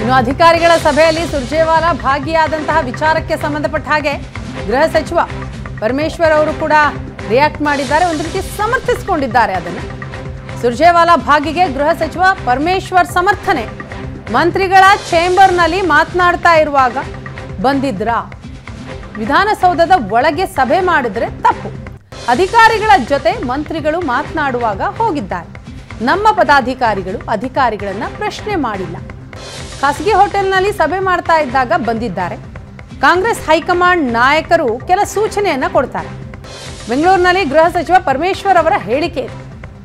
ಇನ್ನು ಅಧಿಕಾರಿಗಳ ಸಭೆಯಲ್ಲಿ ಸುರ್ಜೇವಾಲಾ ಭಾಗಿಯಾದಂತಹ ವಿಚಾರಕ್ಕೆ ಸಂಬಂಧಪಟ್ಟ ಹಾಗೆ ಗೃಹ ಸಚಿವ ಪರಮೇಶ್ವರ್ ಅವರು ಕೂಡ ರಿಯಾಕ್ಟ್ ಮಾಡಿದ್ದಾರೆ ಒಂದು ರೀತಿ ಸಮರ್ಥಿಸಿಕೊಂಡಿದ್ದಾರೆ ಅದನ್ನು ಸುರ್ಜೇವಾಲಾ ಭಾಗಿಗೆ ಗೃಹ ಸಚಿವ ಪರಮೇಶ್ವರ್ ಸಮರ್ಥನೆ ಮಂತ್ರಿಗಳ ಚೇಂಬರ್ನಲ್ಲಿ ಮಾತನಾಡ್ತಾ ಇರುವಾಗ ಬಂದಿದ್ರಾ ವಿಧಾನಸೌಧದ ಒಳಗೆ ಸಭೆ ಮಾಡಿದ್ರೆ ತಪ್ಪು ಅಧಿಕಾರಿಗಳ ಜೊತೆ ಮಂತ್ರಿಗಳು ಮಾತನಾಡುವಾಗ ಹೋಗಿದ್ದಾರೆ ನಮ್ಮ ಪದಾಧಿಕಾರಿಗಳು ಅಧಿಕಾರಿಗಳನ್ನ ಪ್ರಶ್ನೆ ಮಾಡಿಲ್ಲ ಖಾಸಗಿ ಹೋಟೆಲ್ನಲ್ಲಿ ಸಭೆ ಮಾಡ್ತಾ ಇದ್ದಾಗ ಬಂದಿದ್ದಾರೆ ಕಾಂಗ್ರೆಸ್ ಹೈಕಮಾಂಡ್ ನಾಯಕರು ಕೆಲ ಸೂಚನೆಯನ್ನ ಕೊಡ್ತಾರೆ ಬೆಂಗಳೂರಿನಲ್ಲಿ ಗೃಹ ಸಚಿವ ಪರಮೇಶ್ವರ್ ಅವರ ಹೇಳಿಕೆ ಇದೆ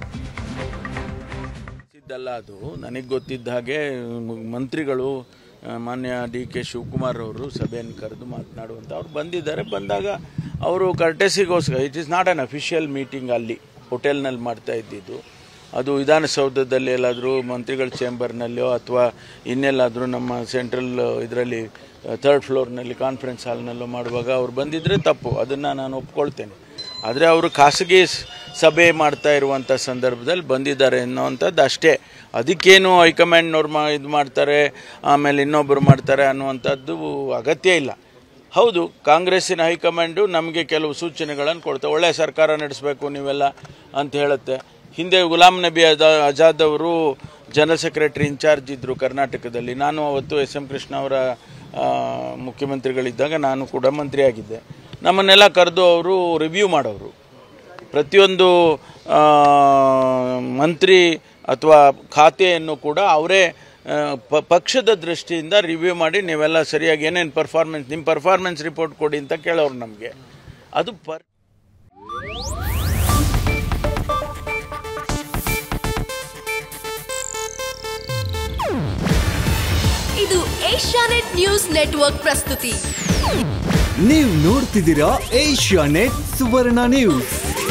ಇದ್ದಲ್ಲ ಅದು ನನಗೆ ಗೊತ್ತಿದ್ದ ಹಾಗೆ ಮ್- ಮಂತ್ರಿಗಳು ಆ, ಮಾನ್ಯ ಡಿ ಕೆ ಶಿವಕುಮಾರ್ ಅವರು ಸಭೆಯನ್ನು ಕರೆದು ಮಾತನಾಡುವಂತ ಅವ್ರು ಬಂದಿದ್ದಾರೆ ಬಂದಾಗ ಅವರು ಕರ್ಟೆಸಿಗೋಸ್ಕರ it is not an official meeting ಅಲ್ಲಿ ಹೋಟೆಲ್ನಲ್ಲಿ ಮಾಡ್ತಾ ಇದ್ದಿದ್ದು ಅದು ವಿಧಾನಸೌಧದಲ್ಲಿ ಎಲ್ಲಾದರೂ ಮಂತ್ರಿಗಳ ಚೇಂಬರ್ನಲ್ಲೋ ಅಥವಾ ಇನ್ನೆಲ್ಲಾದರೂ ನಮ್ಮ ಸೆಂಟ್ರಲ್ ಇದರಲ್ಲಿ ಥರ್ಡ್ ಫ್ಲೋರ್ನಲ್ಲಿ ಕಾನ್ಫರೆನ್ಸ್ ಹಾಲ್ನಲ್ಲೋ ಮಾಡುವಾಗ ಅವ್ರು ಬಂದಿದ್ರೆ ತಪ್ಪು ಅದನ್ನು ನಾನು ಒಪ್ಕೊಳ್ತೇನೆ ಆದರೆ ಅವರು ಖಾಸಗಿ ಸ್- ಸಭೆ ಮಾಡ್ತಾ ಇರುವಂಥ ಸಂದರ್ಭದಲ್ಲಿ ಬಂದಿದ್ದಾರೆ ಅನ್ನೋವಂಥದ್ದು ಅಷ್ಟೇ ಅದಕ್ಕೇನು ಹೈಕಮಾಂಡ್ನವ್ರು ಮಾ ಇದು ಮಾಡ್ತಾರೆ ಆಮೇಲೆ ಇನ್ನೊಬ್ಬರು ಮಾಡ್ತಾರೆ ಅನ್ನುವಂಥದ್ದು ಅಗತ್ಯ ಇಲ್ಲ ಹೌದು ಕಾಂಗ್ರೆಸ್ಸಿನ ಹೈಕಮಾಂಡು ನಮಗೆ ಕೆಲವು ಸೂಚನೆಗಳನ್ನು ಕೊಡ್ತಾರೆ ಒಳ್ಳೆಯ ಸರ್ಕಾರ ನಡೆಸಬೇಕು ನೀವೆಲ್ಲ ಅಂತ ಹೇಳುತ್ತೆ ಹಿಂದೆ ಗುಲಾಂ ನಬಿ ಅಜಾ ಆಜಾದ್ ಅವರು ಜನರಲ್ ಸೆಕ್ರೆಟರಿ ಇನ್ಚಾರ್ಜ್ ಇದ್ದರು ಕರ್ನಾಟಕದಲ್ಲಿ ನಾನು ಅವತ್ತು ಎಸ್ ಎಂ ಕೃಷ್ಣ ಅವರ ಆ, ಮುಖ್ಯಮಂತ್ರಿಗಳಿದ್ದಾಗ ನಾನು ಕೂಡ ಮಂತ್ರಿಯಾಗಿದ್ದೆ ನಮ್ಮನ್ನೆಲ್ಲ ಕರೆದು ಅವರು ರಿವ್ಯೂ ಮಾಡೋರು ಪ್ರತಿಯೊಂದು ಆ, ಮಂತ್ರಿ ಅಥವಾ ಖಾತೆಯನ್ನು ಕೂಡ ಅವರೇ ಆ, ಪ- ಪಕ್ಷದ ದೃಷ್ಟಿಯಿಂದ ರಿವ್ಯೂ ಮಾಡಿ ನೀವೆಲ್ಲ ಸರಿಯಾಗಿ ಏನೇನು ಪರ್ಫಾರ್ಮೆನ್ಸ್ ನಿಮ್ಮ ಪರ್ಫಾರ್ಮೆನ್ಸ್ ರಿಪೋರ್ಟ್ ಕೊಡಿ ಅಂತ ಕೇಳೋರು ನಮಗೆ ಅದು ಪರ್ ಇದು ಏಷ್ಯಾನೆಟ್ ನ್ಯೂಸ್ ನೆಟ್ವರ್ಕ್ ಪ್ರಸ್ತುತಿ ನೀವು ನೋಡ್ತಿದ್ದೀರಾ ಏಷ್ಯಾ ನೆಟ್ ಸುವರ್ಣ ನ್ಯೂಸ್